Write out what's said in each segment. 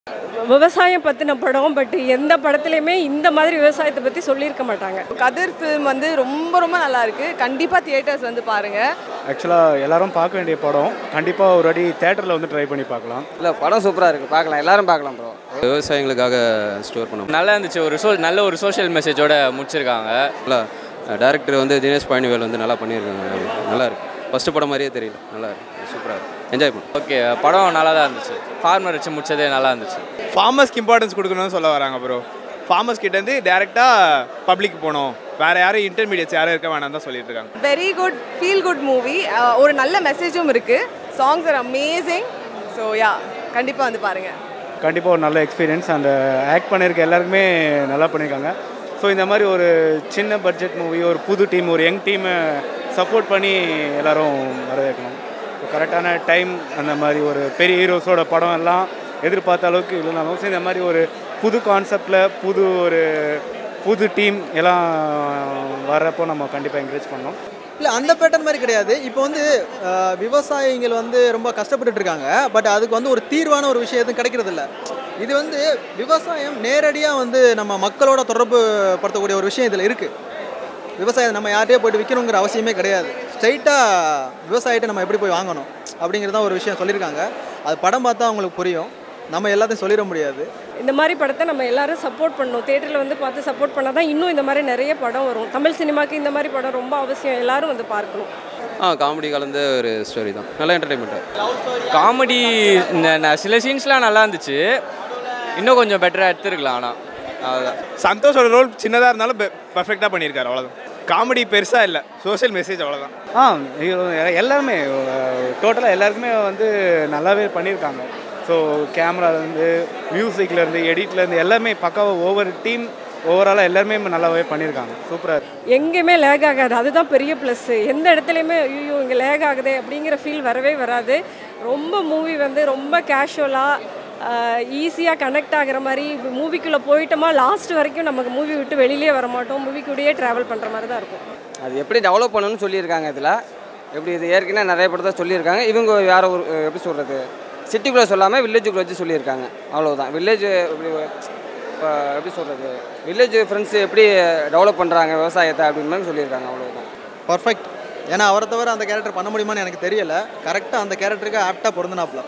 விவசாயம் பற்றின படம் பட் எந்த படத்துலையுமே இந்த மாதிரி விவசாயத்தை பற்றி சொல்லியிருக்க மாட்டாங்க கதிர் ஃபிலிம் வந்து ரொம்ப ரொம்ப நல்லா இருக்கு கண்டிப்பாக தியேட்டர்ஸ் வந்து பாருங்க ஆக்சுவலாக எல்லாரும் பார்க்க வேண்டிய படம் கண்டிப்பாக ஒரு வாட்டி தேட்டரில் வந்து ட்ரை பண்ணி பார்க்கலாம் இல்லை படம் சூப்பராக இருக்குது பார்க்கலாம் எல்லாரும் பார்க்கலாம் ப்ரோ விவசாயிகளுக்காக ஸ்டோர் பண்ணோம் நல்லா இருந்துச்சு ஒரு சோ நல்ல ஒரு சோஷியல் மெசேஜோட முடிச்சிருக்காங்க நல்லா டேரக்டர் வந்து தினேஷ் பழனிவேல் வந்து நல்லா பண்ணியிருக்காங்க நல்லா இருக்கு ஃபஸ்ட்டு படம் மாதிரியே தெரியல நல்லா இருக்கு சூப்பராக இருக்கு என்ஜாய் பண்ணோம் ஓகே படம் நல்லா தான் இருந்துச்சு ஃபார்மர் வச்சு முடிச்சதே நல்லா இருந்துச்சு ஃபார்மர்ஸ்க்கு இம்பார்ட்டன்ஸ் கொடுக்கணும்னு சொல்ல வராங்க ப்ரோ ஃபார்மர்ஸ் கிட்டேருந்து டேரெக்டாக பப்ளிக் போகணும் வேறு யாரும் இன்டர்மீடியட்ஸ் யாரும் இருக்க வேணாம் தான் சொல்லிட்டு இருக்காங்க very good feel good movie ஒரு நல்ல மெசேஜும் இருக்கு songs are amazing so yeah கண்டிப்பாக வந்து பாருங்க கண்டிப்பாக ஒரு நல்ல எக்ஸ்பீரியன்ஸ் அந்த ஆக்ட் பண்ணியிருக்க எல்லாருக்குமே நல்லா பண்ணியிருக்காங்க ஸோ இந்த மாதிரி ஒரு சின்ன பட்ஜெட் மூவி ஒரு புது டீம் ஒரு யங் டீமை சப்போர்ட் பண்ணி எல்லாரும் வரவேற்கணும் ஸோ கரெக்டான டைம் அந்த மாதிரி ஒரு பெரிய ஹீரோஸோட படம் எல்லாம் எதிர்பார்த்த அளவுக்கு இல்லைனாலும் ஸோ இந்த மாதிரி ஒரு புது கான்செப்டில் புது ஒரு புது டீம் எல்லாம் வர்றப்போ நம்ம கண்டிப்பாக என்கரேஜ் பண்ணோம் இல்லை அந்த பேட்டர்ன் மாதிரி கிடையாது இப்போ வந்து அஹ், விவசாயிகள் வந்து ரொம்ப கஷ்டப்பட்டுட்டு இருக்காங்க பட் அதுக்கு வந்து ஒரு தீர்வான ஒரு விஷயம் எதுவும் கிடைக்கிறது இல்ல இது வந்து விவசாயம் நேரடியாக வந்து நம்ம மக்களோட தொடர்பு படுத்தக்கூடிய ஒரு விஷயம் இதில் இருக்குது விவசாயம் நம்ம யார்கிட்டயே போயிட்டு விற்கணுங்கிற அவசியமே கிடையாது ஸ்ட்ரைட்டாக விவசாயிட்ட நம்ம எப்படி போய் வாங்கணும் அப்படிங்கிறது தான் ஒரு விஷயம் சொல்லியிருக்காங்க அது படம் பார்த்தா அவங்களுக்கு புரியும் நம்ம எல்லாத்தையும் சொல்லிட முடியாது இந்த மாதிரி படத்தை நம்ம எல்லாரும் சப்போர்ட் பண்ணணும் தேட்டரில் வந்து பார்த்து சப்போர்ட் பண்ணால் தான் இன்னும் இந்த மாதிரி நிறைய படம் வரும் தமிழ் சினிமாக்கு இந்த மாதிரி படம் ரொம்ப அவசியம் எல்லாரும் வந்து பார்க்கணும் ஆ காமெடி கலந்த ஒரு ஸ்டோரி தான் நல்ல என்டர்டைன்மெண்ட்டு காமெடி இந்த சில சீன்ஸ்லாம் நல்லா இருந்துச்சு இன்னும் கொஞ்சம் பெட்டராக எடுத்துருக்கலாம் ஆனால் அதுதான் சந்தோஷோட ரோல் சின்னதாக இருந்தாலும் பர்ஃபெக்டாக பண்ணியிருக்காரு அவ்வளோதான் காமெடி பெருசாக இல்லை சோஷியல் மெசேஜ் அவ்வளோதான் ஆ இது எல்லாருமே டோட்டலாக எல்லாருக்குமே வந்து நல்லாவே பண்ணியிருக்காங்க ஸோ கேமராலேருந்து மியூசிக்லேருந்து எடிட்லேருந்து எல்லாமே பக்காவாக ஒவ்வொரு டீம் ஓவராலாக எல்லாருமே நல்லாவே பண்ணியிருக்காங்க சூப்பராக எங்கேயுமே லேக் ஆகாது அதுதான் பெரிய ப்ளஸ் எந்த இடத்துலையுமே ஐயோ இங்கே லேக் ஆகுதே அப்படிங்கிற ஃபீல் வரவே வராது ரொம்ப மூவி வந்து ரொம்ப கேஷுவலாக ஈஸியாக கனெக்ட் ஆகுற மாதிரி மூவிக்குள்ளே போயிட்டோமா லாஸ்ட் வரைக்கும் நமக்கு மூவி விட்டு வெளியிலே வர மாட்டோம் மூவிக்குள்ளேயே ட்ராவல் பண்ணுற மாதிரி தான் இருக்கும் அது எப்படி டெவலப் பண்ணணும்னு சொல்லியிருக்காங்க இதில் எப்படி இது ஏற்கனவே நிறைய படத்தை சொல்லியிருக்காங்க இவங்க வேற ஒரு அஹ், எப்படி சொல்கிறது சிட்டிக்குள்ளே சொல்லாமல் வில்லேஜுக்குள்ளே வச்சு சொல்லியிருக்காங்க அவ்வளவுதான் வில்லேஜ் எப்படி இப்போ எப்படி சொல்கிறது வில்லேஜ் ஃப்ரெண்ட்ஸ் எப்படி டெவலப் பண்ணுறாங்க விவசாயத்தை அப்படின்னு மாதிரி சொல்லியிருக்காங்க அவ்வளவுதான் பர்ஃபெக்ட் ஏன்னா அவரை தவிர அந்த கேரக்டர் பண்ண முடியுமான்னு எனக்கு தெரியல கரெக்டாக அந்த கேரக்டருக்கு ஆப்டாக பொருந்தினாப்ல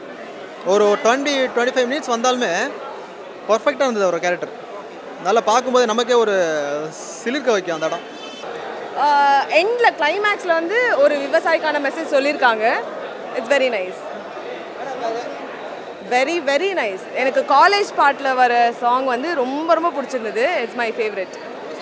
ஒரு டுவெண்ட்டி டுவெண்ட்டி ஃபைவ் மினிட்ஸ் வந்தாலுமே பர்ஃபெக்டாக இருந்தது ஒரு கேரக்டர் நல்லா பார்க்கும்போது நமக்கே ஒரு சிலிர்க்க வைக்கும் அந்த இடம் எண்டில் கிளைமேக்ஸில் வந்து ஒரு விவசாயிக்கான மெசேஜ் சொல்லியிருக்காங்க it's very nice very very nice எனக்கு காலேஜ் பாட்டில் வர சாங் வந்து ரொம்ப ரொம்ப பிடிச்சிருந்தது இட்ஸ் மை ஃபேவரட்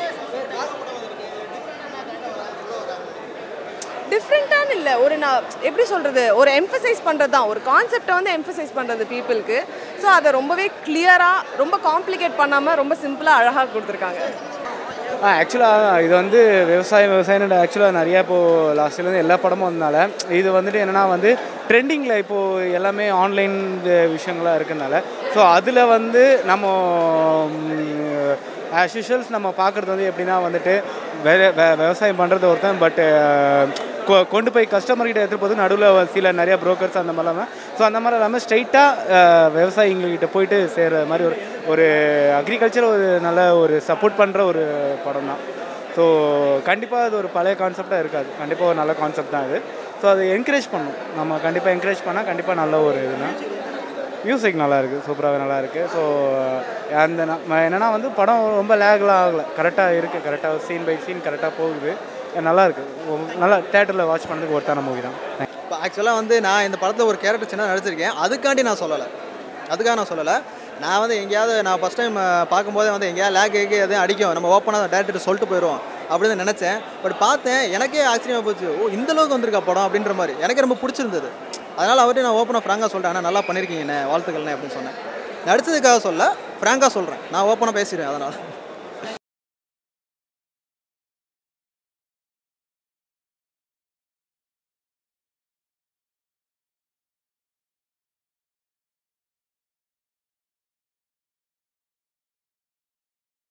டிஃப்ரெண்ட்டான இல்லை ஒரு நான் எப்படி சொல்கிறது ஒரு எம்ஃபசைஸ் பண்ணுறது தான் ஒரு கான்செப்டை வந்து எம்ஃபசைஸ் பண்ணுறது பீப்புளுக்கு ஸோ அதை ரொம்பவே கிளியராக ரொம்ப காம்ப்ளிகேட் பண்ணாமல் ரொம்ப சிம்பிளாக அழகாக கொடுத்துருக்காங்க ஆ ஆக்சுவலாக இது வந்து விவசாயம் விவசாயம் ஆக்சுவலாக நிறையா இப்போது லாஸ்ட்லேருந்து எல்லா படமும் வந்தனால இது வந்துட்டு என்னென்னா வந்து ட்ரெண்டிங்கில் இப்போது எல்லாமே ஆன்லைன் விஷயங்களாக இருக்கனால ஸோ அதில் வந்து நம்ம ஆஸ் யூஷுவல்ஸ் நம்ம பார்க்குறது வந்து எப்படின்னா வந்துட்டு வேற வே- விவசாயம் பண்ணுறது ஒருத்தன் பட் கொண்டு போய் கஸ்டமர்கிட்ட எடுத்துகிட்டு போது நடுவில் சில நிறைய புரோக்கர்ஸ் அந்த மாதிரிலாம் ஸோ அந்த மாதிரி இல்லாமல் ஸ்ட்ரைட்டாக விவசாயிங்கக்கிட்ட போயிட்டு சேர்ற மாதிரி ஒரு ஒரு அக்ரிகல்ச்சர் ஒரு நல்ல ஒரு சப்போர்ட் பண்ணுற ஒரு படம் தான் ஸோ கண்டிப்பாக அது ஒரு பழைய கான்செப்டாக இருக்காது கண்டிப்பாக ஒரு நல்ல கான்செப்ட் தான் இது ஸோ அதை என்கரேஜ் பண்ணணும் நம்ம கண்டிப்பாக என்கரேஜ் பண்ணால் கண்டிப்பாக நல்ல ஒரு இதுனா மியூசிக் நல்லா இருக்குது சூப்பராகவே நல்லா இருக்குது ஸோ அந்த நம்ம என்னென்னா வந்து படம் ரொம்ப லேக்லாம் ஆகலை கரெக்டாக இருக்குது கரெக்டாக சீன் பை சீன் கரெக்டாக போகுது நல்லா இருக்குது நல்லா தேட்டரில் வாட்ச் பண்ணுறதுக்கு ஒருத்தான மூவி தான் இப்போ ஆக்சுவலாக வந்து நான் இந்த படத்தில் ஒரு கேரக்டர் சின்ன நடிச்சிருக்கேன் அதுக்காண்டி நான் சொல்லலை அதுக்காக நான் சொல்லலை நான் வந்து எங்கேயாவது நான் ஃபஸ்ட் டைம் பார்க்கும்போதே வந்து எங்கேயாவது லேக் ஏக்கு எதையும் அடிக்கும் நம்ம ஓப்பனாக டேரக்டர் சொல்லிட்டு போயிடுவோம் அப்படின்னு நினச்சேன் பட் பார்த்தேன் எனக்கே ஆச்சரியமாக போச்சு ஓ இந்த அளவுக்கு வந்திருக்கா படம் அப்படின்ற மாதிரி எனக்கே ரொம்ப பிடிச்சிருந்தது அதனால் அவர்கிட்ட நான் ஓப்பனாக ஃப்ராங்காக சொல்லிட்டேன் "அண்ணா, நல்லா பண்ணியிருக்கீங்கண்ணே வாழ்த்துக்கள்ண்ணே அப்படின்னு சொன்னேன் நடிச்சதுக்காக சொல்ல ஃப்ராங்காக சொல்கிறேன் நான் ஓப்பனாக பேசிடுவேன் அதனால்